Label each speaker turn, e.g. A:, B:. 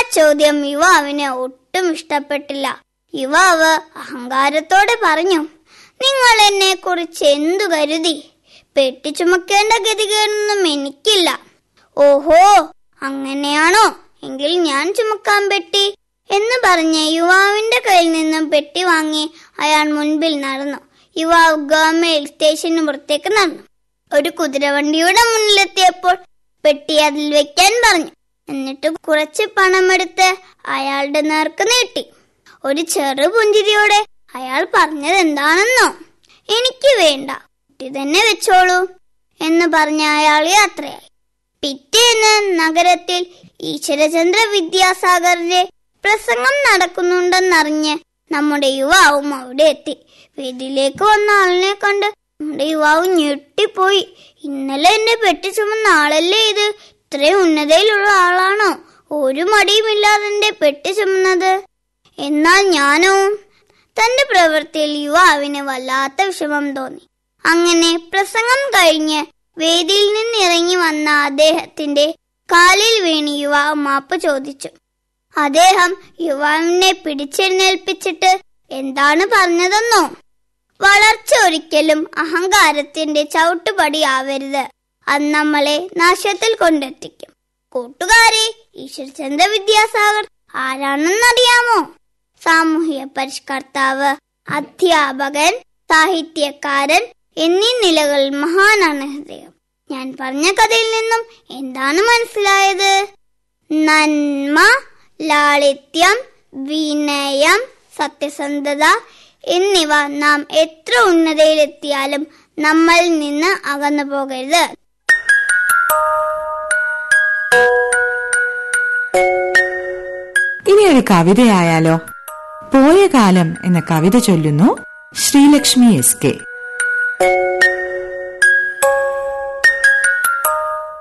A: ചോദ്യം യുവാവിന് ഒട്ടും ഇഷ്ടപ്പെട്ടില്ല യുവാവ് അഹങ്കാരത്തോടെ പറഞ്ഞു നിങ്ങൾ എന്നെ കുറിച്ച് എന്തു കരുതി പെട്ടി ചുമക്കേണ്ട ഗതികേടൊന്നും എനിക്കില്ല ഓഹോ അങ്ങനെയാണോ എങ്കിൽ ഞാൻ ചുമക്കാൻ പെട്ടി എന്ന് പറഞ്ഞ് യുവാവിന്റെ കയ്യിൽ നിന്നും പെട്ടി വാങ്ങി അയാൾ മുൻപിൽ നടന്നു യുവാവ് ഗവൺമെന്റ് സ്റ്റേഷന് പുറത്തേക്ക് നടന്നു ഒരു കുതിരവണ്ടിയുടെ മുന്നിലെത്തിയപ്പോൾ പെട്ടി അതിൽ വെക്കാൻ പറഞ്ഞു എന്നിട്ട് കുറച്ച് പണമെടുത്ത് അയാളുടെ നേർക്ക് നീട്ടി ഒരു ചെറു പുഞ്ചിരിയോടെ അയാൾ പറഞ്ഞത് എന്താണെന്നോ എനിക്ക് വേണ്ട കുട്ടി തന്നെ വെച്ചോളൂ എന്ന് പറഞ്ഞ അയാൾ യാത്രയായി പിറ്റേന്ന് നഗരത്തിൽ ഈശ്വരചന്ദ്ര വിദ്യാസാഗറിന്റെ പ്രസംഗം നടക്കുന്നുണ്ടെന്നറിഞ്ഞ് നമ്മുടെ യുവാവും അവിടെ എത്തി വേദിയിലേക്ക് വന്ന ആളിനെ കണ്ട് നമ്മുടെ യുവാവ് ഞെട്ടിപ്പോയി ഇന്നലെ എന്നെ പെട്ടി ചുമന്ന ആളല്ലേ ഇത് ഇത്രയും ഉന്നതയിലുള്ള ആളാണോ ഒരു മടിയുമില്ലാതെ എന്റെ പെട്ടി ചുമന്നത് എന്നാൽ ഞാനോ തന്റെ പ്രവൃത്തിയിൽ യുവാവിന് വല്ലാത്ത വിഷമം തോന്നി അങ്ങനെ പ്രസംഗം കഴിഞ്ഞ് വേദിയിൽ നിന്ന് ഇറങ്ങി വന്ന അദ്ദേഹത്തിന്റെ കാലിൽ വീണ് യുവാവ് മാപ്പ് ചോദിച്ചു അദ്ദേഹം യുവാവിനെ പിടിച്ചെഴുന്നേൽപ്പിച്ചിട്ട് എന്താണ് പറഞ്ഞതെന്നോ വളർച്ച ഒരിക്കലും അഹങ്കാരത്തിന്റെ ചവിട്ടുപടിയാവരുത് അത് നമ്മളെ നാശത്തിൽ കൊണ്ടെത്തിക്കും കൂട്ടുകാരെ ഈശ്വരചന്ദ്ര വിദ്യാസാഗർ ആരാണെന്നറിയാമോ സാമൂഹ്യ പരിഷ്കർത്താവ് അധ്യാപകൻ സാഹിത്യകാരൻ എന്നീ നിലകളിൽ മഹാനാണ് അദ്ദേഹം ഞാൻ പറഞ്ഞ കഥയിൽ നിന്നും എന്താണ് മനസ്സിലായത് നന്മ ലാളിത്യം വിനയം സത്യസന്ധത എന്നിവ നാം എത്ര ഉന്നതയിലെത്തിയാലും നമ്മളിൽ നിന്ന് അകന്നു പോകരുത്
B: ഇനി ഒരു കവിതയായാലോ പോയ കാലം എന്ന കവിത ചൊല്ലുന്നു ശ്രീലക്ഷ്മി എസ് കെ